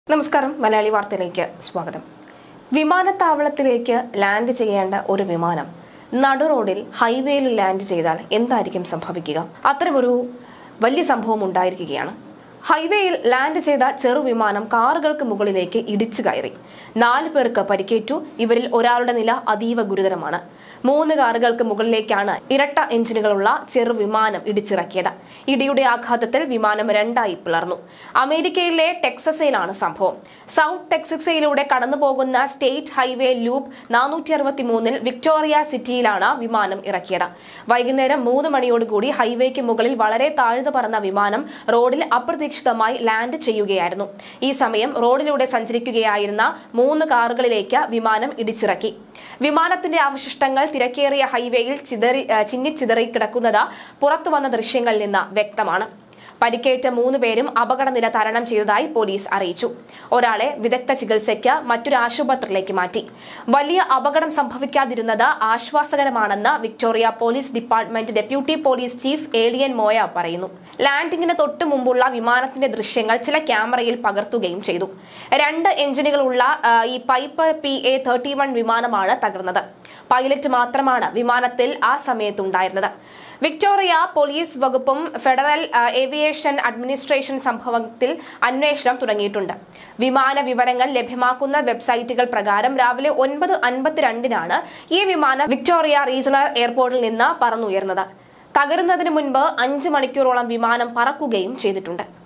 നമസ്കാരം മലയാളി വാർത്തയിലേക്ക് സ്വാഗതം വിമാനത്താവളത്തിലേക്ക് ലാൻഡ് ചെയ്യേണ്ട ഒരു വിമാനം നടു റോഡിൽ ഹൈവേയിൽ ലാൻഡ് ചെയ്താൽ എന്തായിരിക്കും സംഭവിക്കുക അത്തരമൊരു വലിയ സംഭവം ഉണ്ടായിരിക്കുകയാണ് ഹൈവേയിൽ ലാൻഡ് ചെയ്ത ചെറുവിമാനം കാറുകൾക്ക് മുകളിലേക്ക് ഇടിച്ചു കയറി നാല് പേർക്ക് പരിക്കേറ്റു ഇവരിൽ ഒരാളുടെ നില അതീവ ഗുരുതരമാണ് മൂന്ന് കാറുകൾക്ക് മുകളിലേക്കാണ് ഇരട്ട എഞ്ചിനുകളുള്ള ചെറുവിമാനം ഇടിച്ചിറക്കിയത് ഇടിയുടെ ആഘാതത്തിൽ വിമാനം രണ്ടായി പിളർന്നു അമേരിക്കയിലെ ടെക്സസിലാണ് സംഭവം സൗത്ത് ടെക്സസിലൂടെ കടന്നുപോകുന്ന സ്റ്റേറ്റ് ഹൈവേ ലൂപ്പ് നാനൂറ്റി അറുപത്തി മൂന്നിൽ വിക്ടോറിയ സിറ്റിയിലാണ് വിമാനം ഇറക്കിയത് വൈകുന്നേരം മൂന്ന് മണിയോടുകൂടി ഹൈവേക്ക് മുകളിൽ വളരെ താഴ്ന്നു പറന്ന വിമാനം റോഡിൽ അപ്രതീക്ഷിതമായി ലാൻഡ് ചെയ്യുകയായിരുന്നു ഈ സമയം റോഡിലൂടെ സഞ്ചരിക്കുകയായിരുന്ന മൂന്ന് കാറുകളിലേക്ക് വിമാനം ഇടിച്ചിറക്കി വിമാനത്തിന്റെ അവശിഷ്ടങ്ങൾ തിരക്കേറിയ ഹൈവേയിൽ ചിതറി ഏഹ് ചിന്നിച്ചിതറി കിടക്കുന്നത് പുറത്തുവന്ന ദൃശ്യങ്ങളിൽ നിന്ന് വ്യക്തമാണ് പരിക്കേറ്റ മൂന്ന് പേരും അപകടനില തരണം ചെയ്തതായി പോലീസ് അറിയിച്ചു ഒരാളെ വിദഗ്ധ ചികിത്സയ്ക്ക് മറ്റൊരു ആശുപത്രിയിലേക്ക് മാറ്റി വലിയ അപകടം സംഭവിക്കാതിരുന്നത് ആശ്വാസകരമാണെന്ന് Victoria police department deputy police chief Elian Moya പറയുന്നു ലാൻഡിംഗിന് തൊട്ടു മുമ്പുള്ള വിമാനത്തിന്റെ ദൃശ്യങ്ങൾ ചില ക്യാമറയിൽ പകർത്തുകയും ചെയ്തു രണ്ട് എഞ്ചിനുകളുള്ള ആ, ഈ Piper P A thirty one വിമാനമാണ് തകർന്നത് പൈലറ്റ് മാത്രമാണ് വിമാനത്തിൽ ആ സമയത്തുണ്ടായിരുന്നത് വിക്ടോറിയ പോലീസ് വകുപ്പും ഫെഡറൽ ആ, ഏവിയേഷൻ അഡ്മിനിസ്ട്രേഷൻ സംഭവത്തിൽ അന്വേഷണം തുടങ്ങിയിട്ടുണ്ട് വിമാന വിവരങ്ങൾ ലഭ്യമാക്കുന്ന വെബ്സൈറ്റുകൾ പ്രകാരം രാവിലെ ഒൻപത് അൻപത്തിരണ്ടിനാണ് ഈ വിമാനം വിക്ടോറിയ റീജിയണൽ എയർപോർട്ടിൽ നിന്ന് പറന്നുയർന്നത് തകരുന്നതിന് മുൻപ് അഞ്ച് മണിക്കൂറോളം വിമാനം പറക്കുകയും ചെയ്തിട്ടുണ്ട്